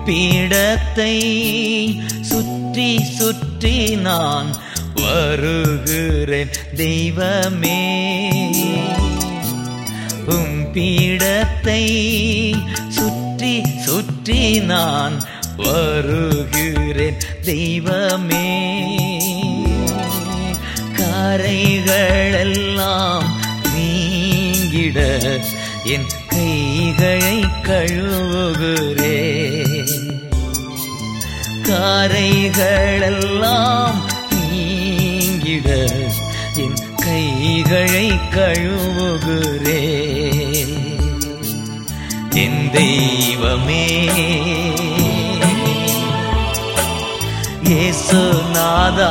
பீடத்தை சுற்றி சுற்றி நான் வருகிறேன் தெய்வமே உம் பீடத்தை சுற்றி சுற்றி நான் வருகிறேன் தெய்வமே கரைகளெல்லாம் நீங்கிட என் கைகளை கழுவுகிறேன் காரைகளெல்லாம் நீங்கிட என் கைகளை கழுவுகிறேன் என் தெய்வமே இயேசுநாதா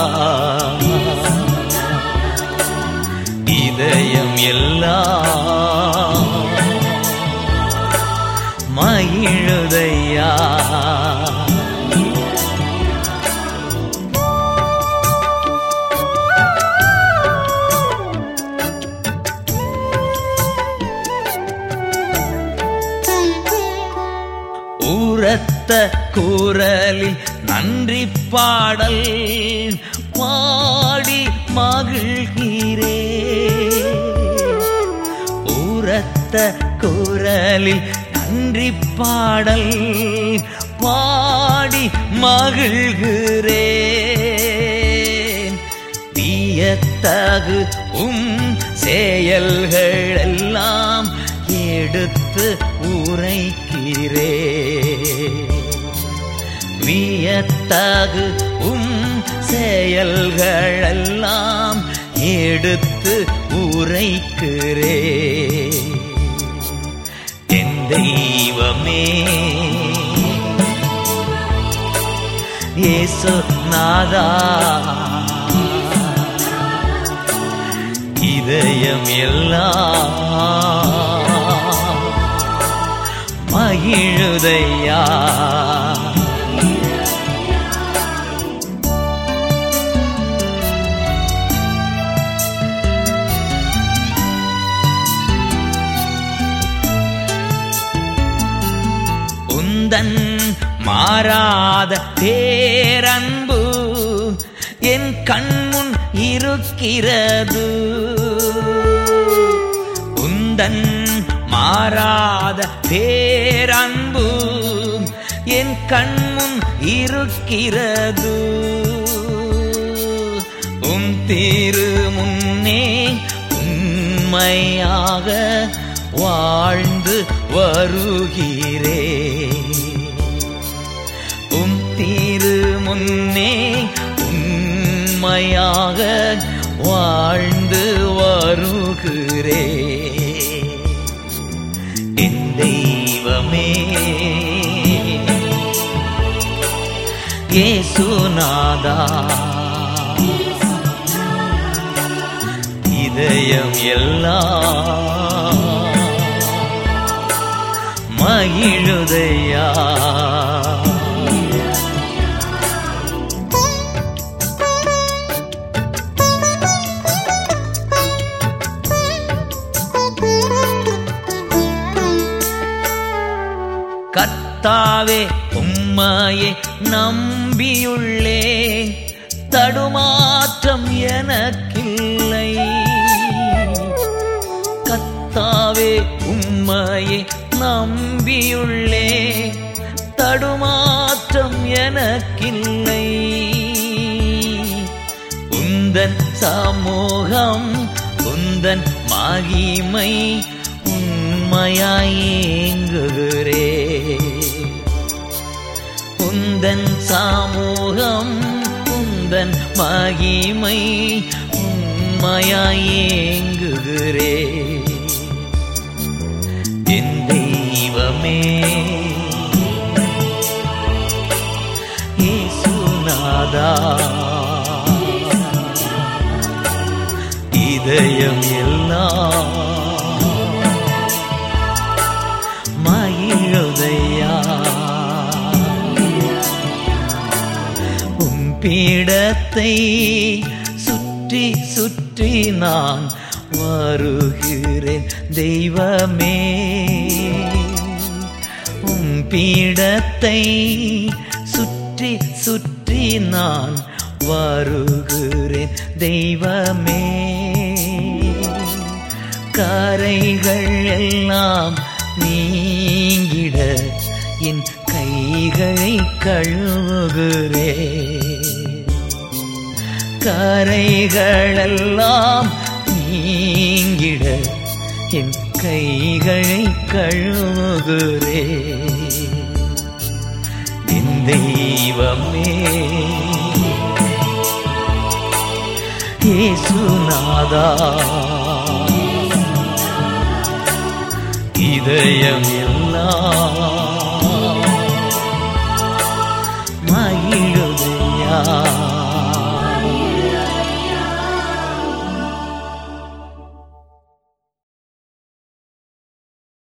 இதயம் எல்லாம் மகிழுதையா ஊரத்த குரலில் நன்றி பாடல் பாடி மகிழ்கிறே ஊரத்த குரலில் நன்றி பாடல் பாடி மகிழ்கிறேன் வியத்தகு உம் செயல்கள் எல்லாம் எடுத்து உரைக்கிறே வியத்தகு உம் செயல்களெல்லாம் எடுத்து உரைக்கிறே என் தெய்வமே இயேசு நாதா இதயம் எல்லாம் மகிழுதையா உந்தன் மாறாத பேரன்பு என் கண்முன் இருக்கிறது உந்தன் மாறாத பேரன்பு என் கண்முன் இருக்கிறது உம் திரு முன்னே உண்மையாக வாழ்ந்து வருகிறே உம் திரு முன்னே உண்மையாக வாழ்ந்து வருகிறே என் தெய்வமே ஏசுநாதா இதயம் எல்லாம் மகிழுதையா கர்த்தாவே உம்மையே நம்பியுள்ளே தடுமாற்றம் எனக்கில்லை கர்த்தாவே உம்மையே நம்பியுள்ளே தடுமாற்றம் எனக்கில்லை உந்தன் சமூகம் உந்தன் மகிமை உண்மையாயேங்குகிறே உந்தன் சமூகம் உந்தன் மகிமை உண்மையாயேங்குகிறே என் தெய்வமே இயேசுநாதா இதயம் எல்லாம் மகிழுதையா உம் பீடத்தை சுற்றி சுற்றி நான் வருகிறேன் தெய்வமே உம் பீடத்தை சுற்றி சுற்றி நான் வருகிறேன் தெய்வமே கரைகள் எல்லாம் நீங்கிட என் கைகளை கழுவுகிறேன் கரைகளெல்லாம் நீங்கிட என் கைகளை கழுவுகிறே என் தெய்வமே ஏசுநாதா இதயம் எல்லாம் மகிழுதையா